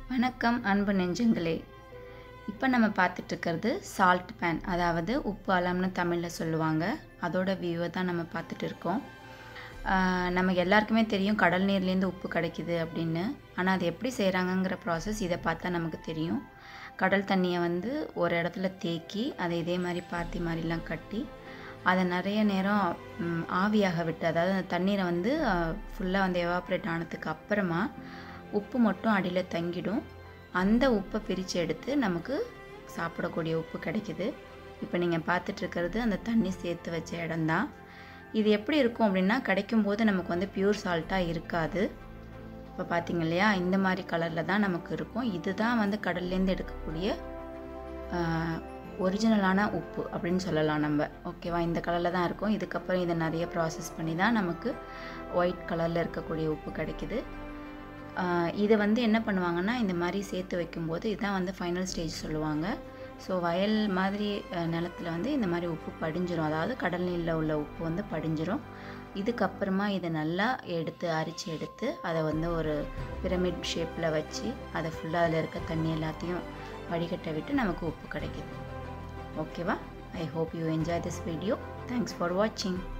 வணக்கம் அன்பு நெஞ்சங்களே இப்போ நம்ம பார்த்துட்டு இருக்கிறது சால்ட் பேன் அதாவது உப்பு அலம்னு தமிழில் சொல்லுவாங்க அதோட வியூவை தான் நம்ம பார்த்துட்டு இருக்கோம் ஆஹ் நம்ம எல்லாருக்குமே தெரியும் கடல் நீர்லேருந்து உப்பு கிடைக்குது அப்படின்னு ஆனால் அது எப்படி செய்கிறாங்கங்கிற ப்ராசஸ் இதை பார்த்தா நமக்கு தெரியும் கடல் தண்ணியை வந்து ஒரு இடத்துல தேக்கி அதை இதே மாதிரி பாத்தி மாதிரிலாம் கட்டி அதை நிறைய நேரம் ம், ஆவியாக விட்டு அதாவது அந்த தண்ணீரை வந்து ஃபுல்லாக வந்து எவாப்ரேட் ஆனதுக்கு அப்புறமா உப்பு மட்டும் அடியில் தங்கிடும் அந்த உப்பை பிரித்து எடுத்து நமக்கு சாப்பிடக்கூடிய உப்பு கிடைக்குது இப்போ நீங்கள் பார்த்துட்டு இருக்கிறது அந்த தண்ணி சேர்த்து வச்ச இடம்தான் இது எப்படி இருக்கும் அப்படின்னா கிடைக்கும் போது நமக்கு வந்து பியூர் சால்ட்டாக இருக்காது இப்போ பார்த்தீங்க இல்லையா இந்த மாதிரி கலரில் தான் நமக்கு இருக்கும் இதுதான் வந்து கடல்லேருந்து எடுக்கக்கூடிய ஒரிஜினலான உப்பு அப்படின்னு சொல்லலாம் நம்ம ஓகேவா இந்த கலரில் தான் இருக்கும் இதுக்கப்புறம் இதை நிறைய ப்ராசஸ் பண்ணி தான் நமக்கு ஒயிட் கலரில் இருக்கக்கூடிய உப்பு கிடைக்குது ஆஹ் இதை வந்து என்ன பண்ணுவாங்கன்னா இந்த மாதிரி சேர்த்து வைக்கும்போது இதுதான் வந்து ஃபைனல் ஸ்டேஜ் சொல்லுவாங்க ஸோ வயல் மாதிரி அஹ், நிலத்துல வந்து இந்த மாதிரி உப்பு படிஞ்சிரும் அதாவது கடல் நீரில் உள்ள உப்பு வந்து படிஞ்சிரும் இதுக்கப்புறமா இதை நல்லா எடுத்து அரிச்சு எடுத்து அதை வந்து ஒரு பிரமிட் ஷேப்பில் வச்சு அதை ஃபுல்லாக அதில் இருக்க தண்ணி எல்லாத்தையும் வடிகட்ட விட்டு நமக்கு உப்பு கிடைக்குது ஓகேவா I hope you enjoy this video thanks for வாட்சிங்